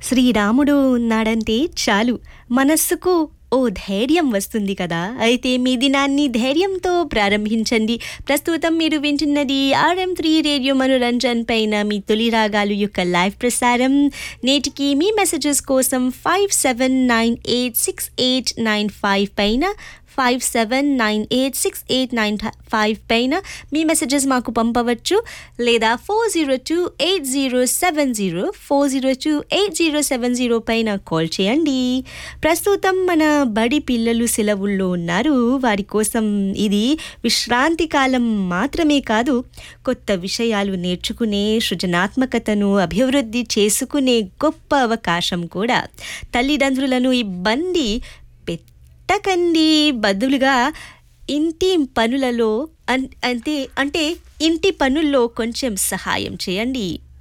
శ్రీరాముడు ఉన్నాడంటే చాలు మనస్సుకు ఓ ధైర్యం వస్తుంది కదా అయితే మీ దినాన్ని ధైర్యంతో ప్రారంభించండి ప్రస్తుతం మీరు వింటున్నది ఆర్ఎం త్రీ రేడియో మనోరంజన్ పైన మీ తొలి రాగాలు యొక్క లైవ్ ప్రసారం నేటికి మీ మెసేజెస్ కోసం five seven nine eight six eight nine five పైన five seven nine eight six eight nine five పైన మీ మెసేజెస్ మాకు పంపవచ్చు లేదా four zero two eight zero seven zero four zero two eight zero seven zero పైన call చేయండి ప్రస్తుతం మన బడి పిల్లలు సెలవుల్లో ఉన్నారు వారి కోసం ఇది విశ్రాంతి కాలం మాత్రమే కాదు కొత్త విషయాలు నేర్చుకునే సృజనాత్మకతను అభివృద్ధి చేసుకునే గొప్ప అవకాశం కూడా తల్లిదండ్రులను ఇబ్బంది పెట్టకండి బదులుగా ఇంటి పనులలో అన్- అంటే అంటే ఇంటి పనుల్లో కొంచెం సహాయం చేయండి